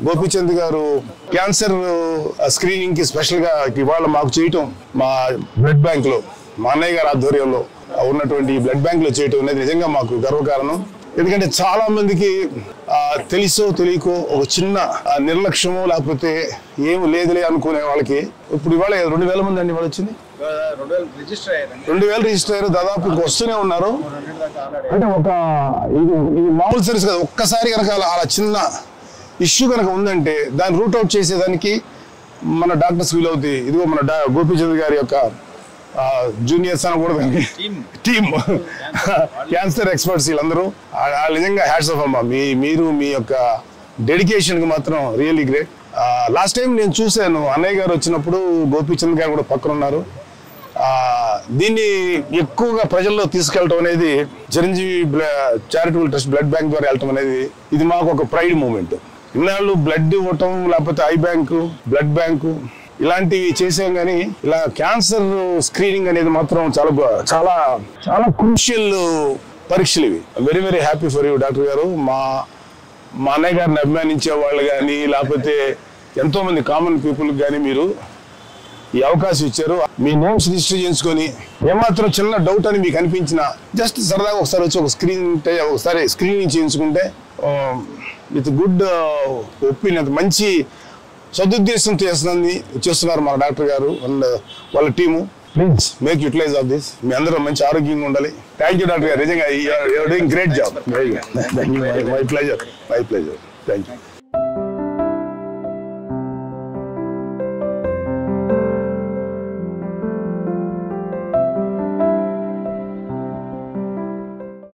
గోపీచంద్ గారు cancer screening కి special గా ఇవాళ మాకు చేయటం మా బ్లడ్ బ్యాంక్ లో మా అన్నయ్య గారి ఆధ్వర్యంలో ఉన్నటువంటి ఈ బ్లడ్ బ్యాంక్ లో చేయటం అనేది నిజంగా మాకు గర్వకారణం ఎందుకంటే చాలా మందికి ఆ, తెలుసో తెలియకో ఒక చిన్న ఆ, నిర్లక్ష్యమో లేకపోతే ఏం లేదులే అనుకునే వాళ్ళకి ఇప్పుడు ఇవాళ రెండు వేల మంది అండి ఇవాళ వచ్చింది రెండు వేలు రిజిస్టర్ అయ్యారండి రెండు వేలు రిజిస్టర్ అయ్యారు దాదాపు ఇంకా వస్తూనే ఉన్నారు రెండు దాకా ఆల్రెడీ అంటే ఒక ఇది ఇది మామూలు సర్వీస్ కదా ఒక్కసారి కనుక అలా అలా చిన్న ఇష్యూ కనుక ఉందంటే దాన్ని రూట్ అవుట్ చేసేదానికి మన డాక్టర్స్ వీల్ అవుతాయి ఇదిగో మన డా గోపీచంద్ గారి యొక్క జూనియర్స్ అనకూడదు టీమ్ టీమ్ క్యాన్సర్ ఎక్స్పర్ట్స్ వీళ్ళందరూ ఆ- ఆ నిజంగా హ్యాట్స్ ఆఫ్ అమ్మా మీ మీరు మీ యొక్క డెడికేషన్ కి మాత్రం రియల్లీ గ్రేట్ లాస్ట్ టైం నేను చూశాను అన్నయ్య గారు వచ్చినప్పుడు గోపీచంద్ గారు కూడా పక్కన ఉన్నారు ఆ, దీన్ని ఎక్కువగా ప్రజల్లో తీసుకెళ్ళటం అనేది Chiranjeevi charitable trust blood bank ద్వారా వెళ్ళటం అనేది ఇది మాకు ఒక ప్రైడ్ మూమెంట్ ఇన్నాళ్ళు బ్లడ్ ఇవ్వటం లేకపోతే ఐ బ్యాంకు బ్లడ్ బ్యాంకు ఇలాంటివి చేసాం కానీ ఇలా క్యాన్సర్ స్క్రీనింగ్ అనేది మాత్రం చాలా గొ- చాలా చాలా క్రూషియల్ పరీక్షలు ఇవి very very happy for you doctor garu మా మా అన్నయ్య గారిని అభిమానించే వాళ్ళు కానీ లేకపోతే ఎంతో మంది కామన్ పీపుల్ కానీ మీరు ఈ అవకాశం ఇచ్చారు మీ నేమ్స్ రిజిస్టర్ చేయించుకొని ఏమాత్రం చిన్న డౌట్ అని మీకు అనిపించిన జస్ట్ సరదాగా ఒకసారి వచ్చి ఒక స్క్రీన్ ఒకసారి స్క్రీనింగ్ చేయించుకుంటే విత్ గుడ్ ఒపీనియన్ మంచి సదుద్దేశం చేస్తున్నది చేస్తున్నారు మన డాక్టర్ గారు అండ్ వాళ్ళ team please make utilize of this మీ అందరూ మంచి ఆరోగ్యంగా ఉండాలి థ్యాంక్ యూ డాక్టర్ గారు నిజంగా doing great job my pleasure my pleasure thank you